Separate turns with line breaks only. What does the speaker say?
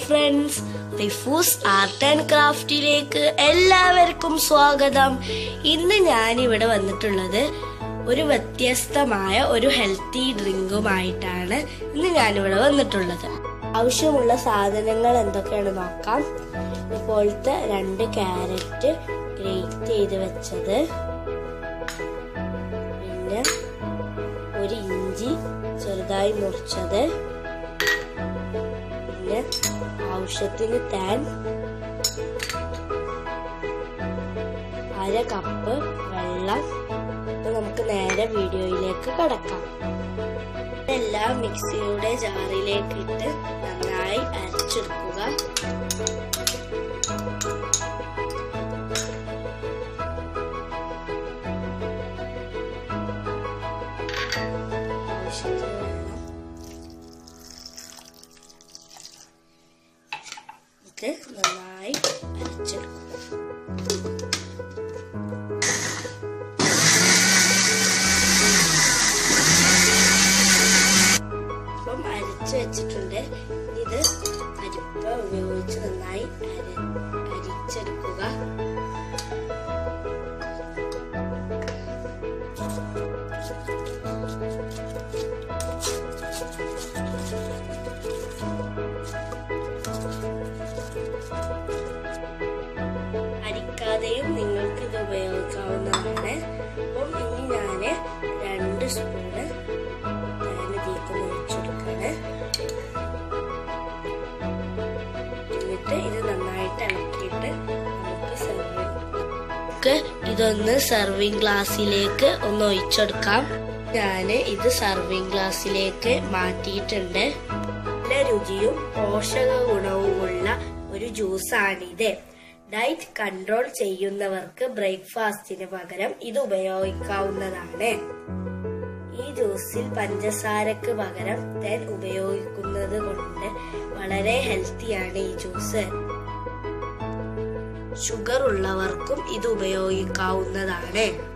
friends refuse art and ക്രാഫ്റ്റിലേക്ക് എല്ലാവർക്കും സ്വാഗതം ഇന്ന് ഞാൻ ഇവിടെ വന്നിട്ടുള്ളത് ഒരു വ്യത്യസ്തമായ ഒരു ഹെൽത്തി ഡ്രിങ്കുമായിട്ടാണ് ഇന്ന് ഞാനിവിടെ വന്നിട്ടുള്ളത് ആവശ്യമുള്ള സാധനങ്ങൾ എന്തൊക്കെയാണ് നോക്കാം ഇപ്പോഴത്തെ രണ്ട് ക്യാരറ്റ് ഗ്രേറ്റ് ചെയ്ത് വെച്ചത് പിന്നെ ഒരു ഇഞ്ചി ചെറുതായി മുറിച്ചത് പിന്നെ ആവശ്യത്തിന് താൻ അര കപ്പ് വെള്ളം അപ്പൊ നമുക്ക് നേരെ വീഡിയോയിലേക്ക് കടക്കാം ഇതെല്ലാം മിക്സിയുടെ ജാറിലേക്ക് ഇട്ട് നന്നായി അരച്ചെടുക്കുക ആവശ്യത്തിന് വെള്ളം ഇത് നന്നായി അരച്ചെടുക്കുക ഇപ്പം അരച്ച് വെച്ചിട്ടുണ്ട് ഇത് അരിപ്പ ഉപയോഗിച്ച് നന്നായി അര അരിച്ചെടുക്കുക അരിക്കാതെയും നിങ്ങൾക്ക് ഇത് ഉപയോഗിക്കാവുന്നതാണ് അപ്പം ഇനി ഞാൻ രണ്ട് സ്പൂണ് തേൻ ഇതിലേക്ക് ഒഴിച്ചെടുക്കാണ് എന്നിട്ട് ഇത് നന്നായിട്ട് ഇളക്കിയിട്ട് നമുക്ക് സെർവ് നമുക്ക് ഇതൊന്ന് സെർവിങ് ഗ്ലാസ്സിലേക്ക് ഒന്ന് ഒഴിച്ചെടുക്കാം ഞാൻ ഇത് സെർവിങ് ഗ്ലാസ്സിലേക്ക് മാറ്റിയിട്ടുണ്ട് നല്ല രുചിയും പോഷക ഗുണവുമുള്ള ഒരു ജ്യൂസാണിത് ഡയറ്റ് കൺട്രോൾ ചെയ്യുന്നവർക്ക് ബ്രേക്ക്ഫാസ്റ്റിന് പകരം ഇത് ഉപയോഗിക്കാവുന്നതാണ് ഈ ജ്യൂസിൽ പഞ്ചസാരക്ക് പകരം തേൻ ഉപയോഗിക്കുന്നത് കൊണ്ട് വളരെ ഹെൽത്തിയാണ് ഈ ജ്യൂസ് ഷുഗർ ഉള്ളവർക്കും ഇത് ഉപയോഗിക്കാവുന്നതാണ്